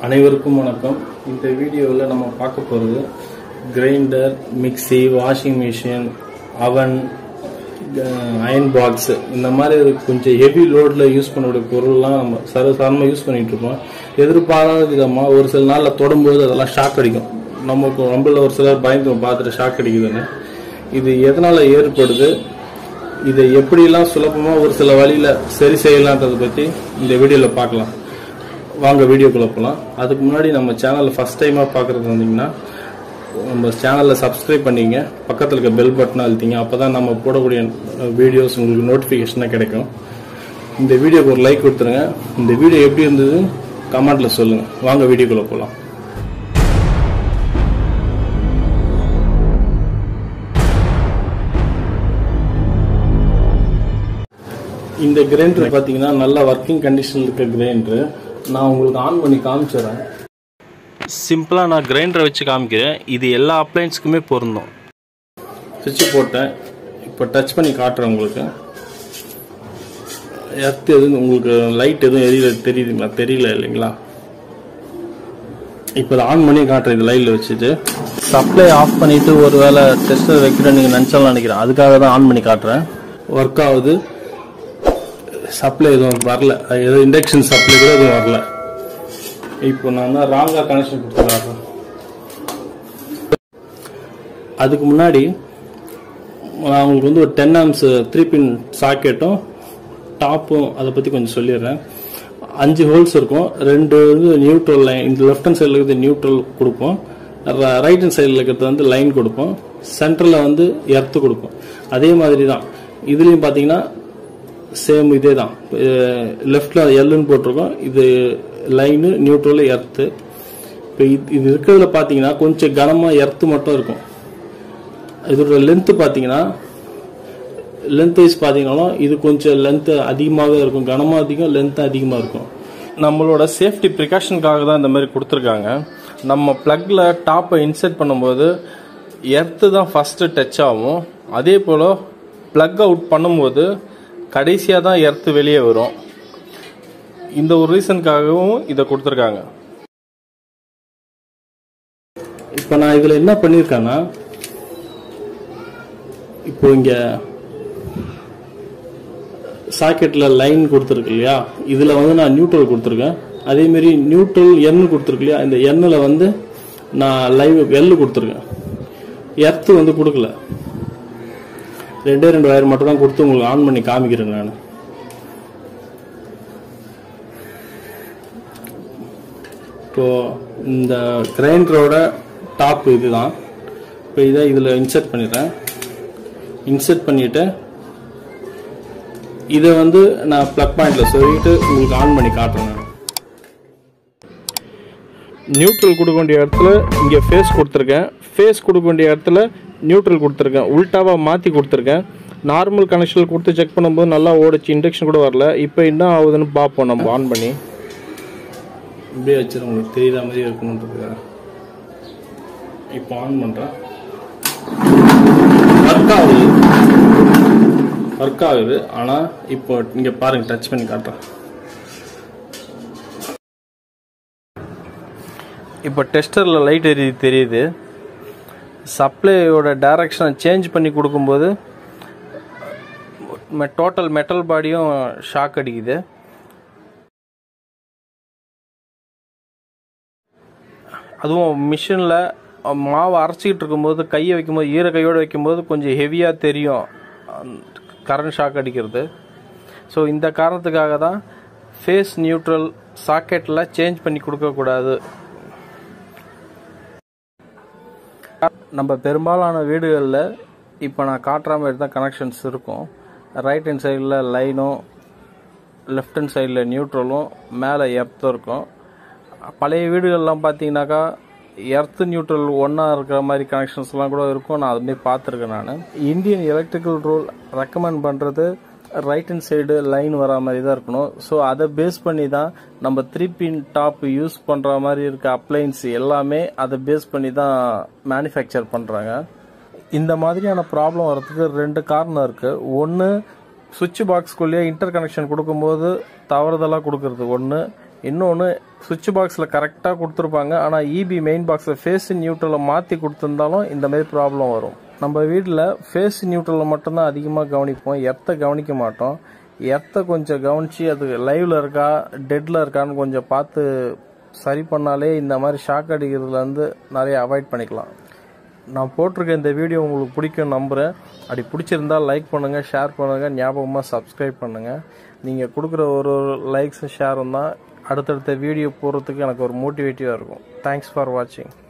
அனைவருக்கும் வணக்கம் இந்த வீடியோவில் நம்ம பார்க்க போகிறது கிரைண்டர் மிக்ஸி வாஷிங் மிஷின் அவன் அயன் பாக்ஸ் இந்த மாதிரி ஒரு கொஞ்சம் ஹெவி லோடில் யூஸ் பண்ணக்கூடிய பொருள்லாம் நம்ம சர்வசாதாரணமாக யூஸ் பண்ணிட்டு இருக்கோம் எதிர்பாராத விதமாக ஒரு சில நாளில் தொடும்போது அதெல்லாம் ஷாக் அடிக்கும் நமக்கு நம்மள ஒரு சிலர் பயந்து பார்த்துட்டு ஷாக் அடிக்குதுன்னு இது எதனால் ஏற்படுது இதை எப்படிலாம் சுலபமாக ஒரு சில வழியில் சரி செய்யலான்றதை பற்றி இந்த வீடியோவில் பார்க்கலாம் வாங்க வீடியோக்குள்ள போகலாம் அதுக்கு முன்னாடி நம்ம சேனலில் ஃபஸ்ட் டைமாக பார்க்குறது வந்தீங்கன்னா நம்ம சேனலை சப்ஸ்கிரைப் பண்ணிங்க பக்கத்தில் இருக்க பெல் பட்டனை அழுத்திங்க அப்போ தான் நம்ம போடக்கூடிய வீடியோஸ் உங்களுக்கு நோட்டிஃபிகேஷனாக கிடைக்கும் இந்த வீடியோக்கு ஒரு லைக் கொடுத்துருங்க இந்த வீடியோ எப்படி இருந்தது கமெண்ட்டில் சொல்லுங்கள் வாங்க வீடியோக்குள்ளே போகலாம் இந்த கிரைண்டர் பார்த்தீங்கன்னா நல்ல ஒர்க்கிங் கண்டிஷனில் இருக்க கிரைண்டர் நான் உங்களுக்கு ஆன் பண்ணி காமிச்சிடுறேன் சிம்பிளாக நான் கிரைண்டரை வச்சு காமிக்கிறேன் இது எல்லா அப்ளைன்ஸுக்குமே பொருந்தும் சுவிட்ச் போட்டேன் இப்போ டச் பண்ணி காட்டுறேன் உங்களுக்கு எர்த் எதுவும் உங்களுக்கு லைட் எதுவும் எரியல தெரியுதுங்களா தெரியல இல்லைங்களா இப்போ இதை ஆன் பண்ணி காட்டுறேன் இது லைட்டில் வச்சுட்டு சப்ளை ஆஃப் பண்ணிவிட்டு ஒரு வேளை டெஸ்டர் வைக்கிறேன் நீங்கள் நினச்சாலும் நினைக்கிறேன் அதுக்காக தான் ஆன் பண்ணி காட்டுறேன் ஒர்க் ஆகுது சப்ளை எதுவும் வரல ஏதோ இண்டக்ஷன் சப்ளை கூட எதுவும் வரல இப்போ நான் தான் ராங்காக கனெக்ஷன் கொடுத்துருக்கேன் அதுக்கு முன்னாடி நான் உங்களுக்கு வந்து ஒரு டென் ஆம்ஸ் த்ரீ பின் சாக்கெட்டும் டாப்பும் அதை பற்றி கொஞ்சம் சொல்லிடுறேன் அஞ்சு ஹோல்ஸ் இருக்கும் ரெண்டு வந்து நியூட்ரல் லைன் இந்த லெஃப்ட் ஹேண்ட் சைடில் இருக்கிறது நியூட்ரல் கொடுப்போம் ரைட் ஹேண்ட் சைடில் இருக்கிறது வந்து லைன் கொடுப்போம் சென்டரில் வந்து எர்த்து கொடுப்போம் அதே மாதிரி தான் இதுலேயும் பார்த்தீங்கன்னா சேம் இதே தான் லெஃப்டில் எல்லுன்னு போட்டிருக்கோம் இது லைனு நியூட்ரல் எர்த்து இப்போ இது இது இருக்கிறதுல பார்த்தீங்கன்னா கொஞ்சம் கனமாக எர்த்து மட்டும் இருக்கும் இதோட லென்த்து பார்த்தீங்கன்னா லென்த் வைஸ் பார்த்தீங்கன்னாலும் இது கொஞ்சம் லென்த்து அதிகமாகவே இருக்கும் கனமாக அதிகம் லென்த்து அதிகமாக இருக்கும் நம்மளோட சேஃப்டி ப்ரிகாஷனுக்காக தான் இந்த மாதிரி கொடுத்துருக்காங்க நம்ம ப்ளக்கில் டாப்பை இன்செர்ட் பண்ணும்போது எர்த்து தான் ஃபஸ்ட்டு டச் ஆகும் அதே போல் ப்ளக் அவுட் பண்ணும்போது கடைசியாக தான் எர்த்து வெளியே வரும் இந்த ஒரு ரீசனுக்காகவும் இதை கொடுத்துருக்காங்க இப்போ நான் இதில் என்ன பண்ணியிருக்கேன்னா இப்போ இங்கே சாக்கெட்டில் லைன் கொடுத்துருக்கு இல்லையா இதில் வந்து நான் நியூட்ரல் கொடுத்துருக்கேன் அதேமாரி நியூட்ரல் எண்ணு கொடுத்துருக்கு இல்லையா இந்த எண்ணில் வந்து நான் லைவ் எள்ளு கொடுத்துருக்கேன் எர்த்து வந்து கொடுக்கல ரெண்டே ரெண்டு வயர் மட்டும் தான் கொடுத்து உங்களுக்கு ஆன் பண்ணி காமிக்கிறேன் நான் இப்போ இந்த கிரைண்டரோட டாப் இதுதான் இப்போ இதை இதில் இன்சர்ட் பண்ணிடுறேன் இன்சர்ட் பண்ணிவிட்டு இதை வந்து நான் ப்ளக் பாயிண்டில் சொல்லிட்டு உங்களுக்கு ஆன் பண்ணி காட்டுறேன் நான் நியூட்ரல் கொடுக்க வேண்டிய இடத்துல இங்கே ஃபேஸ் கொடுத்துருக்கேன் ஃபேஸ் கொடுக்க வேண்டிய இடத்துல நியூட்ரல் கொடுத்துருக்கேன் உல்ட்டாவாக மாற்றி கொடுத்துருக்கேன் நார்மல் கனெக்ஷனில் கொடுத்து செக் பண்ணும்போது நல்லா ஓடிச்சு இண்டக்ஷன் கூட வரல இப்போ என்ன ஆகுதுன்னு பார்ப்போம் நம்ம ஆன் பண்ணி இப்படியே வச்சிரு உங்களுக்கு தெரியுற மாதிரி இருக்கணுன்றதுக்காக இப்போ ஆன் பண்ணுறேன் ஒர்க் ஆகுது ஒர்க் ஆகுது ஆனால் இப்போ இங்கே பாருங்கள் டச் பண்ணி காட்டுறேன் இப்போ டெஸ்டரில் லைட் எரியுது தெரியுது சப்ளையோட டைரக்ஷனை சேஞ்ச் பண்ணி கொடுக்கும்போது டோட்டல் மெட்டல் பாடியும் ஷாக் அடிக்குது அதுவும் மிஷினில் மாவு அரைச்சிக்கிட்டு இருக்கும்போது கையை வைக்கும்போது ஈர கையோடு வைக்கும்போது கொஞ்சம் ஹெவியாக தெரியும் கரண்ட் ஷாக் அடிக்கிறது ஸோ இந்த காரணத்துக்காக தான் ஃபேஸ் நியூட்ரல் சாக்கெட்டில் சேஞ்ச் பண்ணி கொடுக்கக்கூடாது நம்ம பெரும்பாலான வீடுகளில் இப்போ நான் காட்டுற மாதிரி தான் கனெக்ஷன்ஸ் இருக்கும் ரைட் ஹேண்ட் சைடில் லைனும் லெஃப்ட் ஹேண்ட் சைடில் நியூட்ரலும் மேலே எர்த்தும் இருக்கும் பழைய வீடுகள்லாம் பார்த்தீங்கன்னாக்கா எர்த்து நியூட்ரல் ஒன்றா இருக்கிற மாதிரி கனெக்ஷன்ஸ்லாம் கூட இருக்கும் நான் அதுமாரி பார்த்துருக்கேன் நான் இந்தியன் எலக்ட்ரிக்கல் ரூல் ரெக்கமெண்ட் பண்ணுறது ரைட் ஹேண்ட் சைடு லைன் வரா மாதிரி தான் இருக்கணும் ஸோ அதை பேஸ் பண்ணி தான் நம்ம த்ரீ பின் டாப் யூஸ் பண்ணுற மாதிரி இருக்க அப்ளைன்ஸ் எல்லாமே அதை பேஸ் பண்ணி தான் மேனுஃபேக்சர் பண்ணுறாங்க இந்த மாதிரியான ப்ராப்ளம் வரதுக்கு ரெண்டு காரணம் இருக்குது ஒன்று சுவிட்ச் பாக்ஸ்குள்ளேயே இன்டர் கனெக்ஷன் கொடுக்கும்போது தவறுதலாக கொடுக்கறது ஒன்று இன்னொன்று சுவிட்ச் பாக்ஸில் கரெக்டாக கொடுத்துருப்பாங்க ஆனால் இபி மெயின் பாக்ஸில் ஃபேஸ் நியூட்ரலில் மாற்றி கொடுத்துருந்தாலும் இந்த மாதிரி ப்ராப்ளம் வரும் நம்ம வீட்டில் ஃபேஸ் நியூட்ரலில் மட்டும்தான் அதிகமாக கவனிப்போம் எர்த்தை கவனிக்க மாட்டோம் எர்த்தை கொஞ்சம் கவனித்து அது லைவில் இருக்கா டெட்டில் இருக்கான்னு கொஞ்சம் பார்த்து சரி பண்ணாலே இந்த மாதிரி ஷாக் அடிக்கிறதுலேருந்து நிறைய அவாய்ட் பண்ணிக்கலாம் நான் போட்டிருக்க இந்த வீடியோ உங்களுக்கு பிடிக்கும் நம்புகிறேன் அப்படி பிடிச்சிருந்தா லைக் பண்ணுங்கள் ஷேர் பண்ணுங்கள் ஞாபகமாக சப்ஸ்கிரைப் பண்ணுங்கள் நீங்கள் கொடுக்குற ஒரு ஒரு லைக்ஸும் ஷேரும் தான் அடுத்தடுத்த வீடியோ போடுறதுக்கு எனக்கு ஒரு மோட்டிவேட்டிவாக இருக்கும் தேங்க்ஸ் ஃபார் வாட்சிங்